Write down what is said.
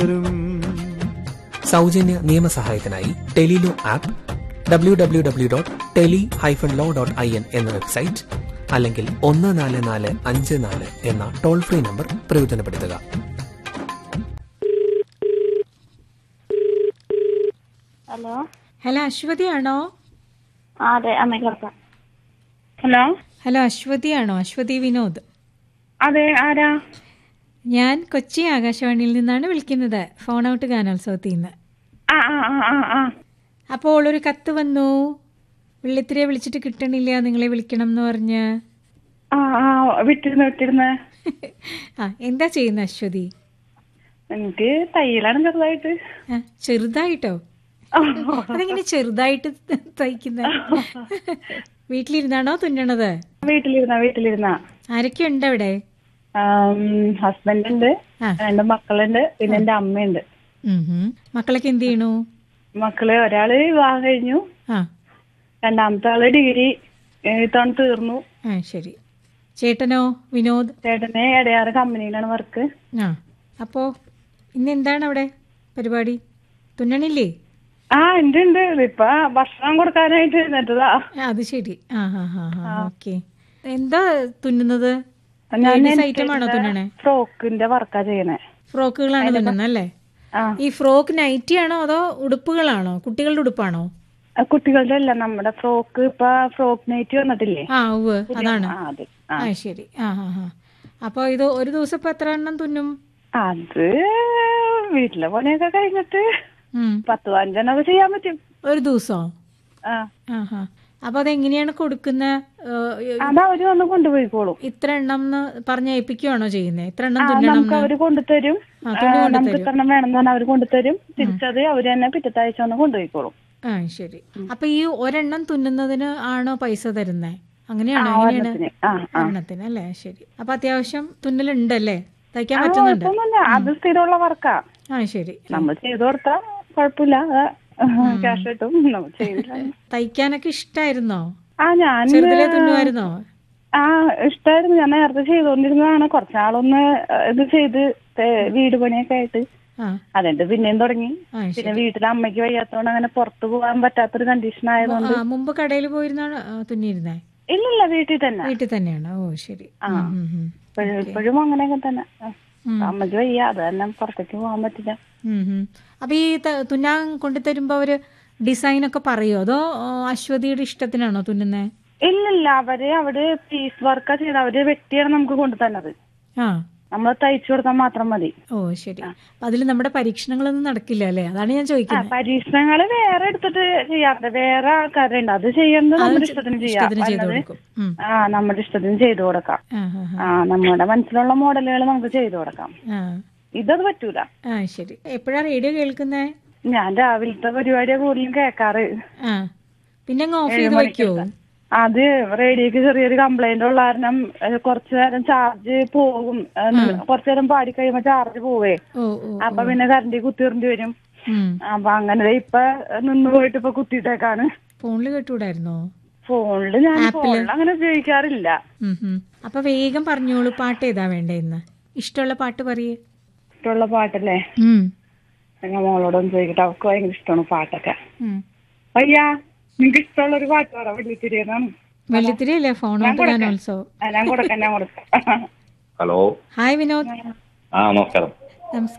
സൗജന്യ നിയമസഹായത്തിനായി tele law app W W W dot tele hyphen law dot I N എന്ന website അല്ലെങ്കിൽ ഒന്ന് നാല് നാല് അഞ്ച് നാല് എന്ന ടോൾ ഫ്രീ നമ്പർ പ്രയോജനപ്പെടുത്തുക ഹലോ ഹലോ അശ്വതിയാണോ ആ അതെ അമ്മ കേൾക്കാം ഹലോ ഹലോ അശ്വതിയാണോ അശ്വതി വിനോദ് അതെ ആരാ ഞാൻ കൊച്ചി ആകാശവാണിയിൽ നിന്നാണ് വിളിക്കുന്നത് ഫോൺ ഔട്ട് ഗാനോത്സവത്തിൽ നിന്ന് ആ ആ ആ ആ ആ അപ്പോൾ ഒരു കത്ത് വന്നു വെള്ളിത്തിരെ വിളിച്ചിട്ട് കിട്ടണില്ല നിങ്ങളെ വിളിക്കണം എന്ന് പറഞ്ഞ് ആ ആ വിട്ടിരുന്ന് വിട്ടിരുന്ന് ആ എന്താ ചെയ്യുന്ന അശ്വതി എനിക്ക് തയ്യലാണ് ചെറുതായിട്ട് ആ, ചെറുതായിട്ടോ അതെങ്ങനെ ചെറുതായിട്ട് തയ്ക്കുന്ന വീട്ടിലിരുന്നാണോ തുന്നണത് വീട്ടിലിരുന്ന വീട്ടിലിരുന്ന ആരൊക്കെ ഉണ്ട് അവിടെ ഹസ്ബൻഡ് ഉണ്ട് ആ. രണ്ട് മക്കളുണ്ട് പിന്നെ എന്റെ അമ്മയുണ്ട് ഉം ഹും. മക്കളൊക്കെ എന്ത് ചെയ്യണു മക്കള് ഒരാള് വിവാഹം കഴിഞ്ഞു ആ രണ്ടാമത്തെ ആള് ഡിഗ്രി ഇത്തവണ തീർന്നു ആ ശരി ചേട്ടനോ വിനോദ് ചേട്ടന് ഇടയാറ് കമ്പനിയിലാണ് വർക്ക് ആ അപ്പോൾ ഇന്ന് എന്താണ് അവിടെ പരിപാടി തുന്നണില്ലേ ആ ഉണ്ട് ഉണ്ട് ഇപ്പൊ ഭക്ഷണം കൊടുക്കാനായിട്ട് എഴുന്നേറ്റതാ ആ, അത് ശരി ആ ഹാ ഹാ ഹാ ഓക്കെ എന്താ തുന്നുന്നത് ഞാൻ ലേഡീസ് ഐറ്റം ആണോ തുന്നണേ ഫ്രോക്കിന്റെ വർക്കാ ചെയ്യണേ ഫ്രോക്കുകളാണ് തുന്നുന്നത് അല്ലേ ആ ഈ ഫ്രോക്ക് നൈറ്റി ആണോ അതോ ഉടുപ്പുകളാണോ കുട്ടികളുടെ ഉടുപ്പാണോ ആ, കുട്ടികളുടെ അല്ല നമ്മുടെ ഫ്രോക്ക് ഇപ്പൊ ഫ്രോക്ക് നൈറ്റ് വന്നിട്ടില്ലേ ആ ഉവ് അതാണ് ആ അത് ആ. ആ ശരി ആ ഹാ ഹാ അപ്പോൾ ഇത് ഒരു ദിവസം ഇപ്പൊ എത്ര എണ്ണം തുന്നും അത് വീട്ടിലെ പണിയൊക്കെ കഴിഞ്ഞിട്ട് ഉം. പത്ത് പതിനഞ്ചെണ്ണൊക്കെ ചെയ്യാൻ പറ്റും ഒരു ദിവസമോ ആ ആ ഹാ അപ്പോൾ അതെങ്ങനെയാണ് കൊടുക്കുന്ന അത് അവര് വന്ന് കൊണ്ടുപോയിക്കോളും ഇത്ര എണ്ണം എന്ന് പറഞ്ഞ് ഏൽപ്പിക്കുകയാണോ ചെയ്യുന്നത് ഇത്ര എണ്ണം ആ തുന്നണം നമുക്ക് അവര് കൊണ്ടുതരും ആ, ആ, തുണി നമുക്ക് കൊണ്ടുതരും. ഇത്ര എണ്ണം വേണമെന്ന് പറഞ്ഞാൽ അവര് കൊണ്ടുതരും തിരിച്ചത് അവര് തന്നെ പിറ്റത്തെ ആഴ്ച വന്ന് കൊണ്ടുപോയിക്കോളും ആ ശരി അപ്പൊ ഈ ഒരെണ്ണം തുന്നുന്നതിന് ആണോ പൈസ തരുന്നേ ആ അങ്ങനെയാണോ എങ്ങനെയാണ് ഒരെണ്ണത്തിന് ആ ആ എണ്ണത്തിന് അല്ലേ ശരി അപ്പൊ അത്യാവശ്യം തുന്നലുണ്ടല്ലേ തയ്ക്കാൻ ആ, പറ്റുന്നുണ്ട് കുഴപ്പമൊന്നുമില്ല അത് സ്ഥിരമുള്ള വർക്കാ ആ ശരി നമ്മൾ ചെയ്തു കൊടുത്താ കുഴപ്പമില്ല ക്യാഷ് കിട്ടും നമ്മൾ ചെയ്തില്ല തയ്ക്കാനൊക്കെ ഇഷ്ടായിരുന്നോ ആ ഞാൻ ചെറുതിലെ തുന്നുമായിരുന്നോ ആ ഇഷ്ടായിരുന്നു ഞാൻ നേരത്തെ ചെയ്തോണ്ടിരുന്നതാണ് കുറച്ചാളൊന്ന് ഇത് ചെയ്ത് തേ- വീട് പണിയൊക്കെ ആയിട്ട് ആ അതെന്റെ പിന്നെയും തുടങ്ങി ആ പിന്നെ ശരി വീട്ടിൽ അമ്മയ്ക്ക് വയ്യാത്തോണ്ട് അങ്ങനെ പുറത്തു പോകാൻ പറ്റാത്തൊരു കണ്ടീഷൻ ആയതുകൊണ്ട് ആ മുമ്പ് കടയിൽ പോയിരുന്നാണ് തുന്നിയിരുന്നേ ഇല്ലില്ല വീട്ടിൽ തന്നെ വീട്ടിൽ തന്നെയാണ് ഓ ശരി ഉം, ഉം, ഉം. ഇപ്പോഴും ഇപ്പോഴും അങ്ങനെയൊക്കെ തന്നെ ആ. ഉം. അമ്മയ്ക്ക് വയ്യ അത് തന്നെ പുറത്തേക്ക് പോകാൻ പറ്റില്ല ഉം, ഉം. അപ്പൊ ഈ ത- തുന്നാൻ കൊണ്ടുതരുമ്പോ അവര് ഡിസൈൻ ഒക്കെ പറയോ അതോ ആ, അശ്വതിയുടെ ഇഷ്ടത്തിനാണോ തുന്നുന്നേ ഇല്ലില്ല അവര് അവിടെ പീസ് വർക്കാ ചെയ്ത് അവര് വെട്ടിയാണ് നമുക്ക് കൊണ്ടു തന്നത് ആ നമ്മൾ തയ്ച്ചു കൊടുത്താൽ മാത്രം മതി ഓ ശരി അപ്പൊ അതിൽ നമ്മുടെ പരീക്ഷണങ്ങളൊന്നും നടക്കില്ല അല്ലേ അതാണ് ഞാൻ ആ ചോദിക്കുന്നത് പരീക്ഷണങ്ങള് വേറെ എടുത്തിട്ട് ചെയ്യാറുണ്ട് വേറെ ആൾക്കാരുണ്ട് അത് ചെയ്യുന്നത് നമ്മുടെ ഇഷ്ടത്തിന് ചെയ്യാം ഇഷ്ടത്തിന് ചെയ്ത് അല്ലാതെ കൊടുക്കും ഉം. ആ നമ്മുടെ ഇഷ്ടത്തിന് ചെയ്തു കൊടുക്കാം ആ ആ ആ. ആ നമ്മുടെ മനസ്സിലുള്ള മോഡലുകൾ നമുക്ക് ചെയ്തു കൊടുക്കാം ആ ഇതത് പറ്റൂല ആ ശരി എപ്പോഴാ റേഡിയോ കേൾക്കുന്നേ ഞാൻ രാവിലത്തെ പരിപാടിയാ കൂടുതലും കേൾക്കാറ് ആ പിന്നെ അങ്ങ് ഓഫ് ചെയ്ത് വെക്കുവോ അത് റേഡിയോക്ക് ചെറിയൊരു കംപ്ലൈന്റ് ഉള്ള കാരണം ഏഹ്, കുറച്ചു നേരം ചാർജ് പോകും ഏഹ്, കുറച്ചു നേരം പാടി കഴിയുമ്പോ ചാർജ് പോവേ ഓ ഓ അപ്പൊ പിന്നെ കറണ്ട് കുത്തിറിഞ്ഞു വരും ഉം. അപ്പൊ അങ്ങനെ ദേ ഇപ്പൊ നിന്ന് പോയിട്ട് ഇപ്പൊ കുത്തിയിട്ടേക്കാണ് ഫോണിൽ കേട്ടുകൂടായിരുന്നോ ഫോണില് ഞാൻ ഫോണിൽ അങ്ങനെ ഉപയോഗിക്കാറില്ല ഉം, ഉം. അപ്പൊ വേഗം പറഞ്ഞോളൂ പാട്ട് ഏതാ വേണ്ടേന്ന് ഇഷ്ടമുള്ള പാട്ട് പറയേ ഇഷ്ടമുള്ള പാട്ടല്ലേ ഉം. ഞാൻ മോളോടൊന്ന് ചോദിക്കട്ടെ അവർക്ക് ഭയങ്കര ഇഷ്ടമാണ് പാട്ടൊക്കെ ഉം. അയ്യാ നിങ്ങക്ക് ഇഷ്ടമുള്ള ഒരു പാട്ട് പറ വെള്ളിത്തിരിയെന്നാണ് വെള്ളിത്തിരിയല്ലേ ഫോൺ ഔട്ട് ഗാനോത്സവം ഞാൻ കൊടുക്കാം ഞാൻ കൊടുക്കാം ഹലോ ഹായ് വിനോദ് ആ നമസ്കാരം നമസ്കാരം